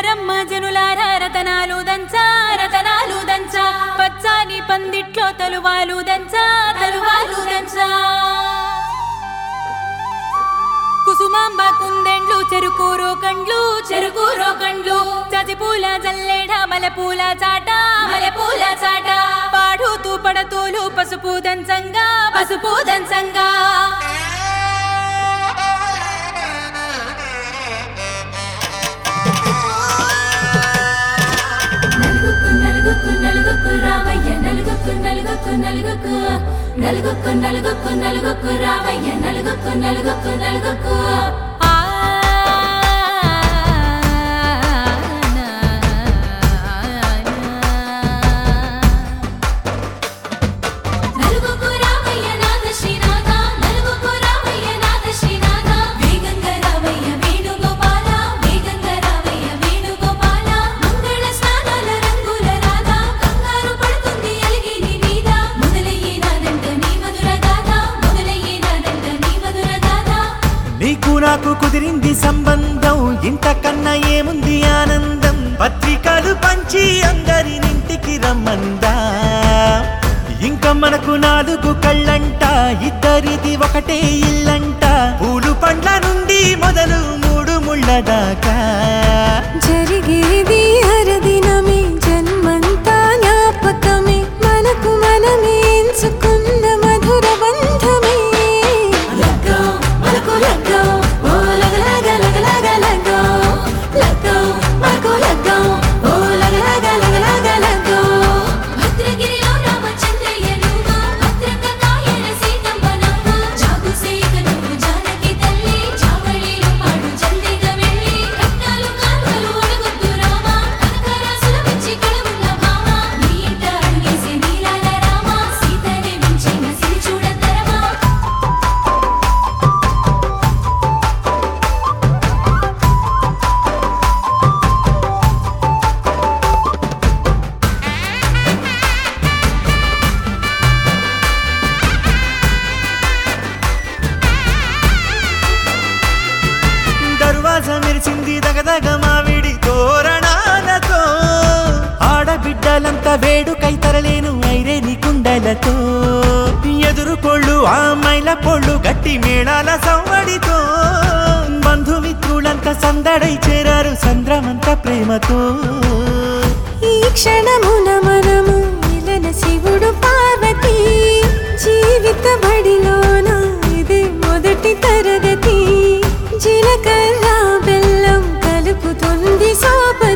రమ్మ జనులారా రతనాలు దంచా రతనాలు దంచా పచ్చాని పందిట్లో తలువాలు దంచా తలువాలు దంచా కుసుమాంబ కుందెండ్లు చెరుకూరో కండ్లు చెరుకూరో కండ్లు చజిపూల జల్లేడ మలపూల చాట మలపూల చాట పాడుతూ పడతూలు పసుపు దంచంగా పసుపు దంచంగా నలుగుకు నలుగుకు నలుగుకు రావయ్య నలుగుకు నలుగుకు నలుగుకు నలుగుకు నలుగుకు నలుగుకు రావయ్య నలుగుకు నలుగుకు నలుగుకు ఆ నలుగుకు రావయ్య నాథ శ్రీనాథ నలుగుకు రావయ్య నాథ శ్రీనాథ వేగంగా రావయ్య వేణుగోపాల వేగంగా రావయ్య వేణుగోపాల మంగళ స్నానాల రంగుల రాధ కంగారు పడుతుంది అలిగి నీ మీద మొదలయ్యేనాదంట నీ మధుర గాథ మొదలయ్యేనాదంట నీ మధుర గాథ నీకు నాకు కుదిరింది సంబంధం ఇంతకన్నా ఏముంది ఆనందం పత్రికలు పంచి అందరినింటికి రమ్మందా ఇంకా మనకు నాలుగు కళ్ళంట ఇద్దరిది ఒకటే ఇల్లంట పూలు పండ్ల నుండి మొదలు మూడు ముళ్ళ దాకా జరిగేది హరదినమే జన్మంతా జ్ఞాపకమే మనకు మనమే ఎంచుకున్న మధుర బంధమే లగ్గో మనకు లగ్గో ఓ లగలగ లగలగ లగ్గో లగ్గో మనకు లగ్గో ఓ లగలగ లగలగ లగ్గో భద్రగిరిలో రామచంద్రయ్య నువ్వు భద్రంగ కాయన సీతమ్మ నవ్వు జాగు సేక నువ్వు జానకి తల్లి జావళిలో పాడు జల్దిగా వెళ్ళి రత్నాలు కానుకలు అడుగుతూ రామా కనకరాసుల పిచ్చి కళమున్న భామ నీ ఇంట అడుగేసే నీలాల రామ సీతనే మించిన సిరి చూడతరమా దర్వాజ మెరిసింది దగదగ మావిడి తోరణాలతో ఆడబిడ్డలంతా వేడుకై తరలేను ఐరేని కుండలతో ఎదురుకోళ్ళు ఆ మైల పొళ్ళు గట్టి మేళాల సవ్వడితో బంధుమిత్రులంతా సందడై చేరారు సంద్రమంత ప్రేమతో ఈ క్షణమున మనము మిలన శివుడు పార్వతి జీవిత బడిలోన ఇది మొదటి తరగతి జీలకర్ర బెల్లం కలుపుతుంది సోపతి